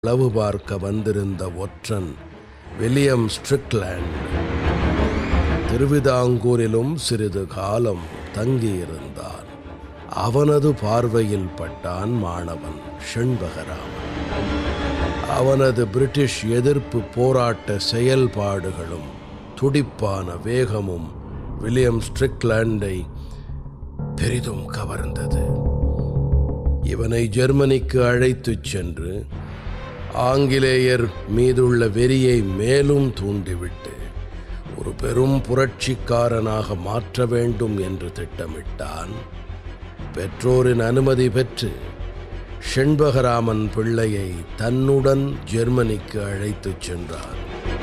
அளவு பார்க்க வந்திருந்த ஒற்றன் வில்லியம் ஸ்ட்ரிக்லாண்ட் திருவிதாங்கூரிலும் சிறிது காலம் தங்கியிருந்தான் அவனது பார்வையில் பட்டான் மாணவன் ஷண்பகராமன் அவனது பிரிட்டிஷ் எதிர்ப்பு போராட்ட செயல்பாடுகளும் துடிப்பான வேகமும் வில்லியம் ஸ்ட்ரிக்லாண்டை பெரிதும் கவர்ந்தது இவனை ஜெர்மனிக்கு அழைத்துச் சென்று ஆங்கிலேயர் மீதுள்ள வெறியை மேலும் தூண்டிவிட்டு ஒரு பெரும் புரட்சிக்காரனாக மாற்ற வேண்டும் என்று திட்டமிட்டான் பெற்றோரின் அனுமதி பெற்று ஷெண்பகராமன் பிள்ளையை தன்னுடன் ஜெர்மனிக்கு அழைத்துச் சென்றான்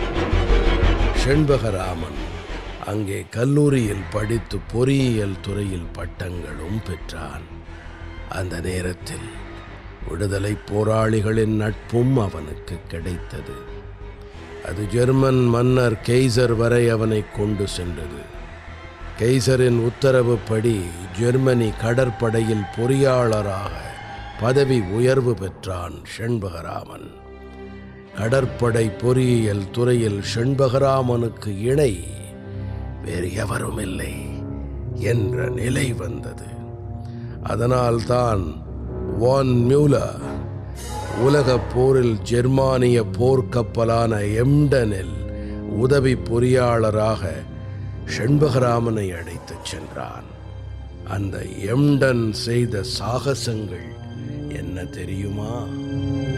ஷெண்பகராமன் அங்கே கல்லூரியில் படித்து பொறியியல் துறையில் பட்டங்களும் பெற்றான் அந்த நேரத்தில் விடுதலை போராளிகளின் நட்பும் அவனுக்கு கிடைத்தது அது ஜெர்மன் மன்னர் கெய்சர் வரை அவனை கொண்டு சென்றது கெய்சரின் உத்தரவுப்படி ஜெர்மனி கடற்படையில் பொறியாளராக பதவி உயர்வு பெற்றான் ஷண்பகராமன் கடற்படை பொறியியல் துறையில் ஷண்பகராமனுக்கு இணை வேறு எவரும் இல்லை என்ற நிலை வந்தது அதனால்தான் வான் மியூலர் உலகப் போரில் ஜெர்மானிய போர்க்கப்பலான எம்டனில் உதவி பொறியாளராக ஷண்பகராமனை அழைத்துச் சென்றான் அந்த எம்டன் செய்த சாகசங்கள் என்ன தெரியுமா